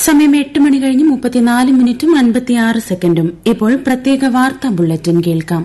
സമയം എട്ട് മണി കഴിഞ്ഞ് മുപ്പത്തിനാല് മിനിറ്റും അൻപത്തിയാറ് സെക്കൻഡും ഇപ്പോൾ പ്രത്യേക വാർത്താ ബുള്ളറ്റിൻ കേൾക്കാം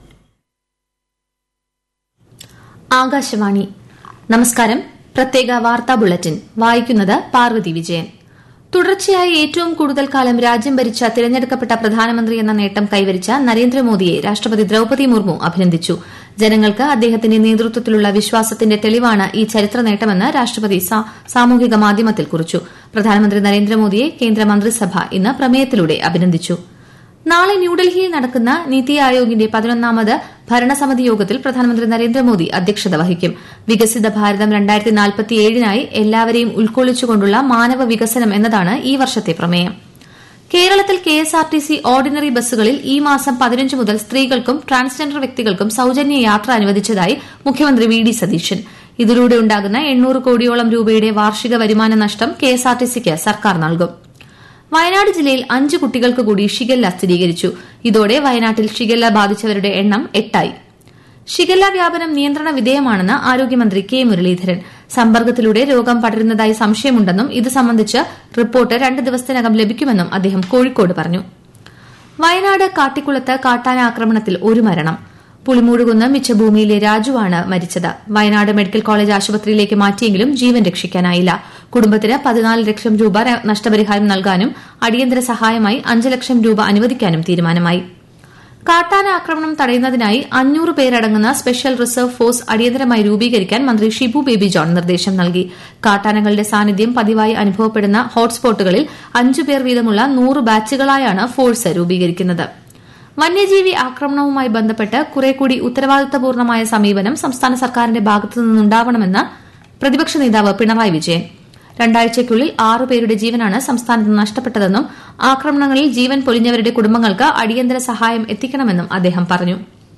ആകാശവാണി നമസ്കാരം പ്രത്യേക വാർത്താ ബുള്ളറ്റിൻ വായിക്കുന്നത് പാർവതി വിജയൻ തുടർച്ചയായി ഏറ്റവും കൂടുതൽ കാലം രാജ്യം ഭരിച്ച തിരഞ്ഞെടുക്കപ്പെട്ട പ്രധാനമന്ത്രി എന്ന നേട്ടം കൈവരിച്ച നരേന്ദ്രമോദിയെ രാഷ്ട്രപതി ദ്രൌപതി മുർമു അഭിനന്ദിച്ചു ജനങ്ങൾക്ക് അദ്ദേഹത്തിന്റെ നേതൃത്വത്തിലുള്ള വിശ്വാസത്തിന്റെ തെളിവാണ് ഈ ചരിത്ര നേട്ടമെന്ന് രാഷ്ട്രപതി സാമൂഹിക മാധ്യമത്തിൽ കുറിച്ചു പ്രധാനമന്ത്രി നരേന്ദ്രമോദിയെ കേന്ദ്രമന്ത്രിസഭ ഇന്ന് പ്രമേയത്തിലൂടെ അഭിനന്ദിച്ചു നാളെ ന്യൂഡൽഹിയിൽ നടക്കുന്ന നീതി ആയോഗിന്റെ പതിനൊന്നാമത് ഭരണസമിതി യോഗത്തിൽ പ്രധാനമന്ത്രി നരേന്ദ്രമോദി അധ്യക്ഷത വഹിക്കും വികസിത ഭാരതം രണ്ടായിരത്തി നാൽപ്പത്തിയേഴിനായി എല്ലാവരെയും ഉൾക്കൊള്ളിച്ചുകൊണ്ടുള്ള മാനവ വികസനം എന്നതാണ് ഈ വർഷത്തെ പ്രമേയം കേരളത്തിൽ കെഎസ്ആർടിസി ഓർഡിനറി ബസ്സുകളിൽ ഈ മാസം പതിനഞ്ച് മുതൽ സ്ത്രീകൾക്കും ട്രാൻസ്ജെൻഡർ വ്യക്തികൾക്കും സൌജന്യ യാത്ര അനുവദിച്ചതായി മുഖ്യമന്ത്രി വി ഡി സതീശൻ ഇതിലൂടെ ഉണ്ടാകുന്ന എണ്ണൂറ് കോടിയോളം രൂപയുടെ വാർഷിക വരുമാന നഷ്ടം കെഎസ്ആർടിസിക്ക് സർക്കാർ നൽകും വയനാട് ജില്ലയിൽ അഞ്ച് കുട്ടികൾക്ക് കൂടി ഷിഗല്ല സ്ഥിരീകരിച്ചു ഇതോടെ വയനാട്ടിൽ ഷിഗല്ല ബാധിച്ചവരുടെ എണ്ണം എട്ടായി ഷിഗല്ല വ്യാപനം നിയന്ത്രണ വിധേയമാണെന്ന് ആരോഗ്യമന്ത്രി കെ മുരളീധരൻ സമ്പർക്കത്തിലൂടെ രോഗം പടരുന്നതായി സംശയമുണ്ടെന്നും ഇത് സംബന്ധിച്ച് റിപ്പോർട്ട് രണ്ട് ദിവസത്തിനകം ലഭിക്കുമെന്നും അദ്ദേഹം കോഴിക്കോട് പറഞ്ഞു വയനാട് കാട്ടിക്കുളത്ത് കാട്ടാന ആക്രമണത്തിൽ ഒരു മരണം പുളിമൂടുകുന്ന് മിച്ചഭൂമിയിലെ രാജുവാണ് മരിച്ചത് വയനാട് മെഡിക്കൽ കോളേജ് ആശുപത്രിയിലേക്ക് മാറ്റിയെങ്കിലും ജീവൻ രക്ഷിക്കാനായില്ല കുടുംബത്തിന് പതിനാല് ലക്ഷം രൂപ നഷ്ടപരിഹാരം നൽകാനും അടിയന്തര സഹായമായി അഞ്ച് ലക്ഷം രൂപ അനുവദിക്കാനും തീരുമാനമായി കാട്ടാന ആക്രമണം തടയുന്നതിനായി അഞ്ഞൂറ് പേരടങ്ങുന്ന സ്പെഷ്യൽ റിസർവ് ഫോഴ്സ് അടിയന്തരമായി രൂപീകരിക്കാൻ മന്ത്രി ഷിബു ബേബി ജോൺ നിർദ്ദേശം നൽകി കാട്ടാനകളുടെ സാന്നിധ്യം പതിവായി അനുഭവപ്പെടുന്ന ഹോട്ട്സ്പോട്ടുകളിൽ അഞ്ചു പേർ വീതമുള്ള നൂറ് ബാച്ചുകളായാണ് ഫോഴ്സ് രൂപീകരിക്കുന്നത് വന്യജീവി ആക്രമണവുമായി ബന്ധപ്പെട്ട് കുറേക്കൂടി ഉത്തരവാദിത്തപൂർണമായ സമീപനം സംസ്ഥാന സർക്കാരിന്റെ ഭാഗത്തുനിന്നുണ്ടാവണമെന്ന് പ്രതിപക്ഷ നേതാവ് പിണറായി വിജയൻ രണ്ടാഴ്ചയ്ക്കുള്ളിൽ ആറു പേരുടെ ജീവനാണ് സംസ്ഥാനത്ത് നഷ്ടപ്പെട്ടതെന്നും ആക്രമണങ്ങളിൽ ജീവൻ പൊലിഞ്ഞവരുടെ കുടുംബങ്ങൾക്ക് അടിയന്തര സഹായം എത്തിക്കണമെന്നും അദ്ദേഹം പറഞ്ഞു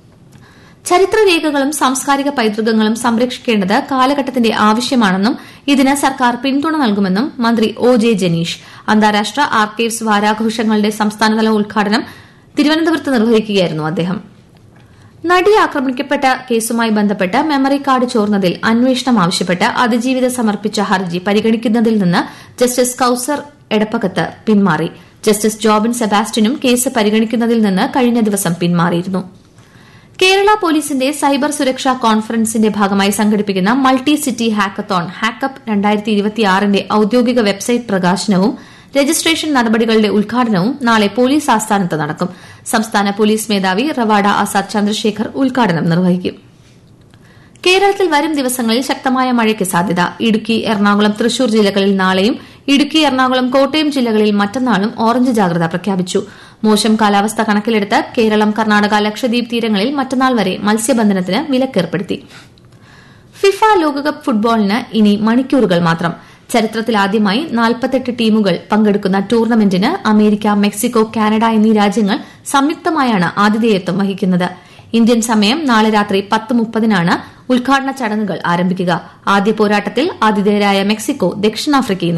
ചരിത്രരേഖകളും സാംസ്കാരിക പൈതൃകങ്ങളും സംരക്ഷിക്കേണ്ടത് കാലഘട്ടത്തിന്റെ ആവശ്യമാണെന്നും ഇതിന് സർക്കാർ പിന്തുണ നൽകുമെന്നും മന്ത്രി ഒ ജെ ജനീഷ് അന്താരാഷ്ട്ര ആർക്കൈവ്സ് വാരാഘോഷങ്ങളുടെ സംസ്ഥാനതല ഉദ്ഘാടനം തിരുവനന്തപുരത്ത് നിർവഹിക്കുകയായിരുന്നു അദ്ദേഹം നടി ആക്രമിക്കപ്പെട്ട കേസുമായി ബന്ധപ്പെട്ട് മെമ്മറി കാർഡ് ചോർന്നതിൽ അന്വേഷണം ആവശ്യപ്പെട്ട് അതിജീവിത സമർപ്പിച്ച ഹർജി പരിഗണിക്കുന്നതിൽ നിന്ന് ജസ്റ്റിസ് കൌസർ എടപ്പകത്ത് പിന്മാറി ജസ്റ്റിസ് ജോബിൻ സെബാസ്റ്റ്യനും കേസ് പരിഗണിക്കുന്നതിൽ നിന്ന് കഴിഞ്ഞ ദിവസം പിന്മാറിയിരുന്നു കേരള പോലീസിന്റെ സൈബർ സുരക്ഷാ കോൺഫറൻസിന്റെ ഭാഗമായി സംഘടിപ്പിക്കുന്ന മൾട്ടി സിറ്റി ഹാക്കത്തോൺ ഹാക്കപ്പ് രണ്ടായിരത്തി ഇരുപത്തിയാറിന്റെ ഔദ്യോഗിക വെബ്സൈറ്റ് പ്രകാശനവും രജിസ്ട്രേഷൻ നടപടികളുടെ ഉദ്ഘാടനവും നാളെ പോലീസ് ആസ്ഥാനത്ത് നടക്കും സംസ്ഥാന പോലീസ് മേധാവി റവാഡ ആസാദ് ചന്ദ്രശേഖർ ഉദ്ഘാടനം നിർവഹിക്കും കേരളത്തിൽ വരും ദിവസങ്ങളിൽ ശക്തമായ മഴയ്ക്ക് സാധ്യത ഇടുക്കി എറണാകുളം തൃശൂർ ജില്ലകളിൽ നാളെയും ഇടുക്കി എറണാകുളം കോട്ടയം ജില്ലകളിൽ മറ്റന്നാളും ഓറഞ്ച് ജാഗ്രത പ്രഖ്യാപിച്ചു മോശം കാലാവസ്ഥ കണക്കിലെടുത്ത് കേരളം കർണാടക ലക്ഷദ്വീപ് തീരങ്ങളിൽ മറ്റന്നാൾ വരെ മത്സ്യബന്ധനത്തിന് വിലക്കേർപ്പെടുത്തി ഫിഫ ലോകകപ്പ് ഫുട്ബോളിന് ഇനി മണിക്കൂറുകൾ മാത്രം ചരിത്രത്തിലാദ്യമായി നാൽപ്പത്തെട്ട് ടീമുകൾ പങ്കെടുക്കുന്ന ടൂർണമെന്റിന് അമേരിക്ക മെക്സിക്കോ കാനഡ എന്നീ രാജ്യങ്ങൾ സംയുക്തമായാണ് ആതിഥേയത്വം വഹിക്കുന്നത് ഇന്ത്യൻ സമയം നാളെ രാത്രി പത്ത് മുപ്പതിനാണ് ഉദ്ഘാടന ചടങ്ങുകൾ ആരംഭിക്കുക ആദ്യ പോരാട്ടത്തിൽ ആതിഥേയരായ മെക്സിക്കോ ദക്ഷിണാഫ്രിക്കയെ